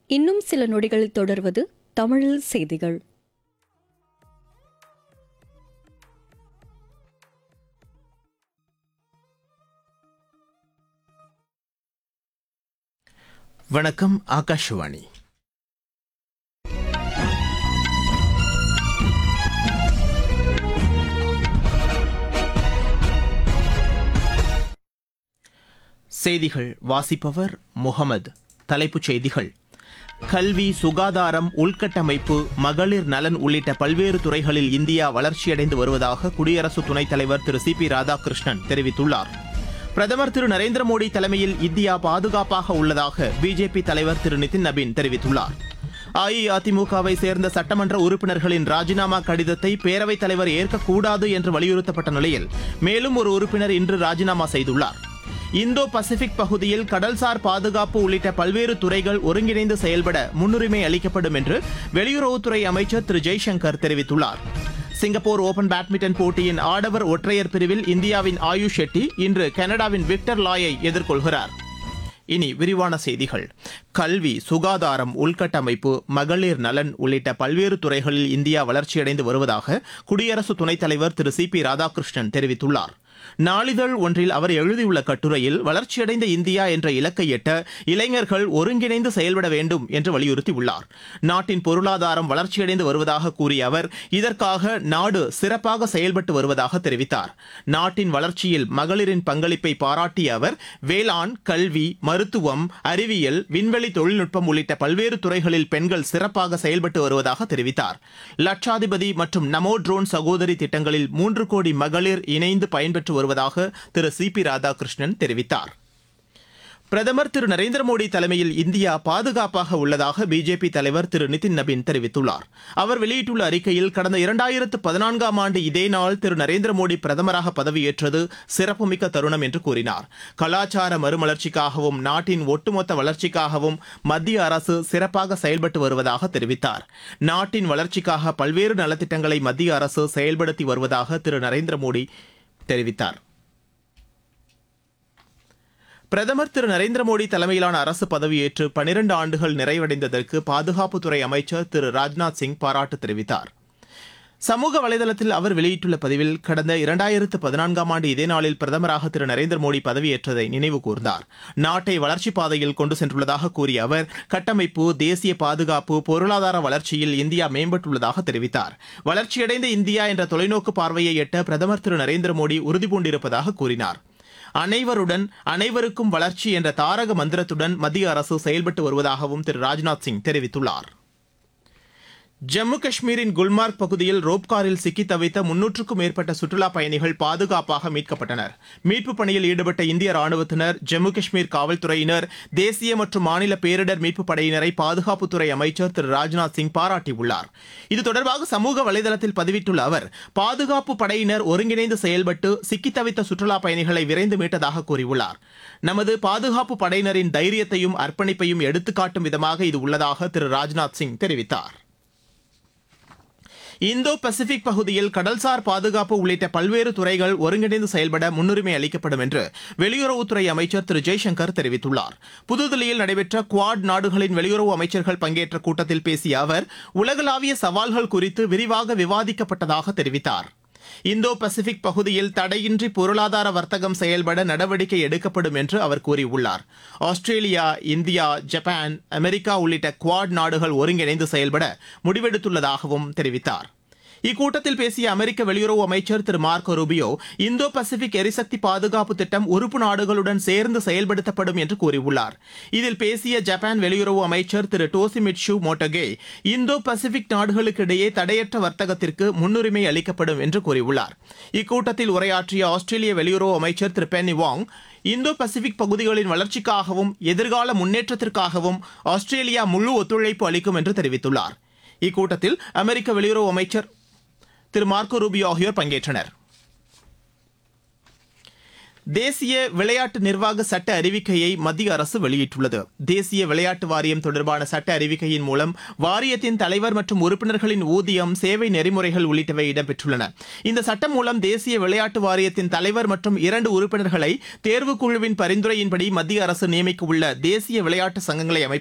இன்னும் சில நொடிகளில் தொடர்வது தமிழில் செய்திகள் வணக்கம் ஆகாஷவாணி செய்திகள் வாசிப்பவர் முகமது தலைப்புச் செய்திகள் கல்வி சுகாதாரம் உள்கட்டமைப்பு மகளிர் நலன் உள்ளிட்ட பல்வேறு துறைகளில் இந்தியா வளர்ச்சியடைந்து வருவதாக குடியரசு துணைத் தலைவர் திரு சி பி ராதாகிருஷ்ணன் தெரிவித்துள்ளார் பிரதமர் திரு நரேந்திர மோடி தலைமையில் இந்தியா பாதுகாப்பாக உள்ளதாக பிஜேபி தலைவர் திரு நிதின் நபீன் தெரிவித்துள்ளார் அஇஅதிமுகவை சேர்ந்த சட்டமன்ற உறுப்பினர்களின் ராஜினாமா கடிதத்தை பேரவைத் தலைவர் ஏற்கக்கூடாது என்று வலியுறுத்தப்பட்ட நிலையில் மேலும் ஒரு உறுப்பினர் இன்று ராஜினாமா செய்துள்ளார் இந்தோ பசிபிக் பகுதியில் கடல்சார் பாதுகாப்பு உள்ளிட்ட பல்வேறு துறைகள் ஒருங்கிணைந்து செயல்பட முன்னுரிமை அளிக்கப்படும் என்று வெளியுறவுத்துறை அமைச்சர் திரு ஜெய்சங்கர் தெரிவித்துள்ளார் சிங்கப்பூர் ஓபன் பேட்மிண்டன் போட்டியின் ஆடவர் ஒற்றையர் பிரிவில் இந்தியாவின் ஆயுஷ் ஷெட்டி இன்று கனடாவின் விக்டர் லாயை எதிர்கொள்கிறார் இனி விரிவான செய்திகள் கல்வி சுகாதாரம் உள்கட்டமைப்பு மகளிர் நலன் உள்ளிட்ட பல்வேறு துறைகளில் இந்தியா வளர்ச்சியடைந்து வருவதாக குடியரசு துணைத் தலைவர் திரு சி பி ராதாகிருஷ்ணன் தெரிவித்துள்ளார் நாளிதழ் ஒன்றில் அவர் எழுதியுள்ள கட்டுரையில் வளர்ச்சியடைந்த இந்தியா என்ற இலக்கை எட்ட இளைஞர்கள் ஒருங்கிணைந்து செயல்பட வேண்டும் என்று வலியுறுத்தியுள்ளார் நாட்டின் பொருளாதாரம் வளர்ச்சியடைந்து வருவதாக கூறிய அவர் இதற்காக நாடு சிறப்பாக செயல்பட்டு வருவதாக தெரிவித்தார் நாட்டின் வளர்ச்சியில் மகளிரின் பங்களிப்பை பாராட்டிய அவர் வேளாண் கல்வி மருத்துவம் அறிவியல் விண்வெளி தொழில்நுட்பம் உள்ளிட்ட பல்வேறு துறைகளில் பெண்கள் சிறப்பாக செயல்பட்டு வருவதாக தெரிவித்தார் லட்சாதிபதி மற்றும் நமோ ட்ரோன் சகோதரி திட்டங்களில் மூன்று கோடி மகளிர் இணைந்து பயன்பெற்று வருவதாக திரு சி பி ராதாகிருஷ்ணன் தெரிவித்தார் பிரதமர் திரு நரேந்திர மோடி தலைமையில் இந்தியா பாதுகாப்பாக உள்ளதாக பிஜேபி தலைவர் திரு நிதின் நபீன் தெரிவித்துள்ளார் அவர் வெளியிட்டுள்ள அறிக்கையில் கடந்த இரண்டாயிரத்து பதினான்காம் ஆண்டு இதே நாள் திரு நரேந்திர மோடி பிரதமராக பதவியேற்றது சிறப்புமிக்க தருணம் என்று கூறினார் கலாச்சார மறுமலர்ச்சிக்காகவும் நாட்டின் ஒட்டுமொத்த வளர்ச்சிக்காகவும் மத்திய அரசு சிறப்பாக செயல்பட்டு வருவதாக தெரிவித்தார் நாட்டின் வளர்ச்சிக்காக பல்வேறு நலத்திட்டங்களை மத்திய அரசு செயல்படுத்தி வருவதாக திரு நரேந்திர மோடி தெரிவித்தார் பிரதமர் திரு நரேந்திர மோடி தலைமையிலான அரசு பதவியேற்று பனிரண்டு ஆண்டுகள் நிறைவடைந்ததற்கு பாதுகாப்புத்துறை அமைச்சர் திரு ராஜ்நாத் சிங் பாராட்டு தெரிவித்தார் சமூக வலைதளத்தில் அவர் வெளியிட்டுள்ள பதிவில் கடந்த இரண்டாயிரத்து பதினான்காம் ஆண்டு இதே நாளில் பிரதமராக திரு நரேந்திர மோடி பதவியேற்றதை நினைவு கூர்ந்தார் நாட்டை வளர்ச்சிப் பாதையில் கொண்டு சென்றுள்ளதாக கூறிய அவர் கட்டமைப்பு தேசிய பாதுகாப்பு பொருளாதார வளர்ச்சியில் இந்தியா மேம்பட்டுள்ளதாக தெரிவித்தார் வளர்ச்சியடைந்த இந்தியா என்ற தொலைநோக்கு பார்வையை எட்ட பிரதமர் திரு நரேந்திர மோடி உறுதிபூண்டிருப்பதாக கூறினார் அனைவருடன் அனைவருக்கும் வளர்ச்சி என்ற தாரக மந்திரத்துடன் மத்திய அரசு செயல்பட்டு வருவதாகவும் திரு ராஜ்நாத் சிங் தெரிவித்துள்ளார் ஜம்மு காஷ்மீரின் குல்மார்க் பகுதியில் ரோப்காரில் சிக்கி தவித்த முன்னூற்றுக்கும் மேற்பட்ட சுற்றுலாப் பயணிகள் பாதுகாப்பாக மீட்கப்பட்டனர் மீட்புப் பணியில் ஈடுபட்ட இந்திய ராணுவத்தினர் ஜம்மு காஷ்மீர் காவல்துறையினர் தேசிய மற்றும் மாநில பேரிடர் மீட்புப் படையினரை பாதுகாப்புத்துறை அமைச்சர் திரு ராஜ்நாத் சிங் பாராட்டியுள்ளார் இது தொடர்பாக சமூக வலைதளத்தில் பதிவிட்டுள்ள அவர் பாதுகாப்பு படையினர் ஒருங்கிணைந்து செயல்பட்டு சிக்கி தவித்த சுற்றுலாப் பயணிகளை விரைந்து மீட்டதாக கூறியுள்ளார் நமது பாதுகாப்பு படையினரின் தைரியத்தையும் அர்ப்பணிப்பையும் எடுத்துக்காட்டும் விதமாக இது உள்ளதாக திரு ராஜ்நாத் சிங் தெரிவித்தார் இந்தோ பசிபிக் பகுதியில் கடல்சார் பாதுகாப்பு உள்ளிட்ட பல்வேறு துறைகள் ஒருங்கிணைந்து செயல்பட முன்னுரிமை அளிக்கப்படும் என்று வெளியுறவுத்துறை அமைச்சர் திரு ஜெய்சங்கர் தெரிவித்துள்ளார் புதுதில்லியில் நடைபெற்ற குவாட் நாடுகளின் வெளியுறவு அமைச்சர்கள் பங்கேற்ற கூட்டத்தில் பேசிய அவர் உலகளாவிய சவால்கள் குறித்து விரிவாக விவாதிக்கப்பட்டதாக தெரிவித்தார் இந்தோ பசிபிக் பகுதியில் தடையின்றி பொருளாதார வர்த்தகம் செயல்பட நடவடிக்கை எடுக்கப்படும் என்று அவர் கூறியுள்ளார் ஆஸ்திரேலியா இந்தியா ஜப்பான் அமெரிக்கா உள்ளிட்ட குவாட் நாடுகள் ஒருங்கிணைந்து செயல்பட முடிவெடுத்துள்ளதாகவும் தெரிவித்தார் இக்கூட்டத்தில் பேசிய அமெரிக்க வெளியுறவு அமைச்சர் திரு மார்க்கோ ரூபியோ இந்தோ பசிபிக் எரிசக்தி பாதுகாப்பு திட்டம் உறுப்பு நாடுகளுடன் சேர்ந்து செயல்படுத்தப்படும் என்று கூறியுள்ளார் இதில் பேசிய ஜப்பான் வெளியுறவு அமைச்சர் திரு டோசிமிட்ஷு மோட்டோகே இந்தோ பசிபிக் நாடுகளுக்கிடையே தடையற்ற வர்த்தகத்திற்கு முன்னுரிமை அளிக்கப்படும் என்று கூறியுள்ளார் இக்கூட்டத்தில் உரையாற்றிய ஆஸ்திரேலிய வெளியுறவு அமைச்சர் திரு பென்னி வாங் இந்தோ பசிபிக் பகுதிகளின் வளர்ச்சிக்காகவும் எதிர்கால முன்னேற்றத்திற்காகவும் ஆஸ்திரேலியா முழு ஒத்துழைப்பு அளிக்கும் என்று தெரிவித்துள்ளார் இக்கூட்டத்தில் அமெரிக்க வெளியுறவு அமைச்சர் திரு மார்க்கோ ரூபியோ ஆகியோர் பங்கேற்றனர் தேசிய விளையாட்டு நிர்வாக சட்ட அறிவிக்கையை மத்திய அரசு வெளியிட்டுள்ளது தேசிய விளையாட்டு வாரியம் தொடர்பான சட்ட அறிவிக்கையின் மூலம் வாரியத்தின் தலைவர் மற்றும் உறுப்பினர்களின் ஊதியம் சேவை நெறிமுறைகள் உள்ளிட்டவை இடம்பெற்றுள்ளன இந்த சட்டம் மூலம் தேசிய விளையாட்டு வாரியத்தின் தலைவர் மற்றும் இரண்டு உறுப்பினர்களை தேர்வுக்குழுவின் பரிந்துரையின்படி மத்திய அரசு நியமிக்க உள்ள தேசிய விளையாட்டு சங்கங்களை அமைப்பது